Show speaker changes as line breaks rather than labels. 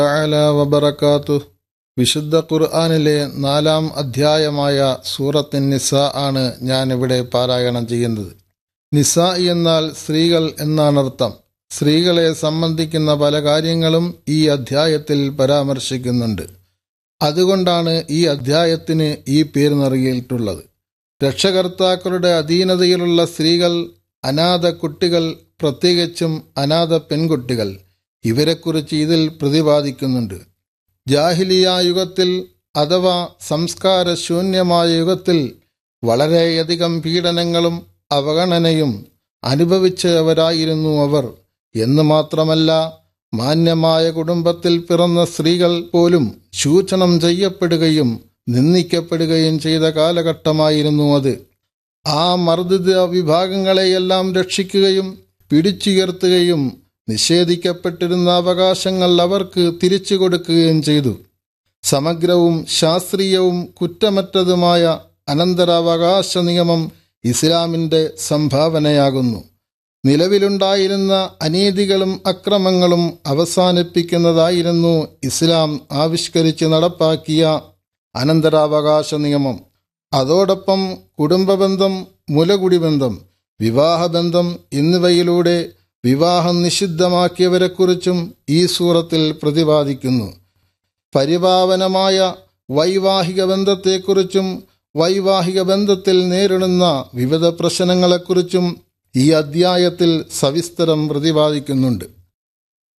തആല വബറകാത്തു വിശുദ്ധ ഖുർആനിലെ നാലാം അധ്യായമായ സൂറത്തിൻ നിസ ആണ് ഞാനിവിടെ പാരായണം ചെയ്യുന്നത് നിസ എന്നാൽ സ്ത്രീകൾ എന്നാണർത്ഥം സ്ത്രീകളെ സംബന്ധിക്കുന്ന പല കാര്യങ്ങളും ഈ അധ്യായത്തിൽ പരാമർശിക്കുന്നുണ്ട് അതുകൊണ്ടാണ് ഈ അധ്യായത്തിന് ഈ പേര് നൽകിയിട്ടുള്ളത് രക്ഷകർത്താക്കളുടെ അധീനതയിലുള്ള സ്ത്രീകൾ അനാഥ കുട്ടികൾ പ്രത്യേകിച്ചും അനാഥ പെൺകുട്ടികൾ ഇവരെക്കുറിച്ച് ഇതിൽ പ്രതിപാദിക്കുന്നുണ്ട് ജാഹിലിയ യുഗത്തിൽ അഥവാ സംസ്കാരശൂന്യമായ യുഗത്തിൽ വളരെയധികം പീഡനങ്ങളും അവഗണനയും അനുഭവിച്ചവരായിരുന്നു അവർ എന്ന് മാത്രമല്ല മാന്യമായ കുടുംബത്തിൽ പിറന്ന സ്ത്രീകൾ പോലും ചൂഷണം ചെയ്യപ്പെടുകയും നിന്ദിക്കപ്പെടുകയും ചെയ്ത കാലഘട്ടമായിരുന്നു അത് ആ മർദ്ദിത വിഭാഗങ്ങളെയെല്ലാം രക്ഷിക്കുകയും പിടിച്ചുയർത്തുകയും നിഷേധിക്കപ്പെട്ടിരുന്ന അവകാശങ്ങൾ അവർക്ക് തിരിച്ചു കൊടുക്കുകയും ചെയ്തു സമഗ്രവും ശാസ്ത്രീയവും കുറ്റമറ്റതുമായ അനന്തരാവകാശ നിയമം ഇസ്ലാമിന്റെ സംഭാവനയാകുന്നു നിലവിലുണ്ടായിരുന്ന അനീതികളും അക്രമങ്ങളും അവസാനിപ്പിക്കുന്നതായിരുന്നു ഇസ്ലാം ആവിഷ്കരിച്ച് നടപ്പാക്കിയ അനന്തരാവകാശ നിയമം അതോടൊപ്പം കുടുംബബന്ധം മുലകുടിബന്ധം വിവാഹബന്ധം എന്നിവയിലൂടെ വിവാഹം നിഷിദ്ധമാക്കിയവരെക്കുറിച്ചും ഈ സൂറത്തിൽ പ്രതിപാദിക്കുന്നു പരിപാവനമായ വൈവാഹിക ബന്ധത്തെക്കുറിച്ചും വൈവാഹിക ബന്ധത്തിൽ നേരിടുന്ന വിവിധ പ്രശ്നങ്ങളെക്കുറിച്ചും ഈ അദ്ധ്യായത്തിൽ സവിസ്തരം പ്രതിപാദിക്കുന്നുണ്ട്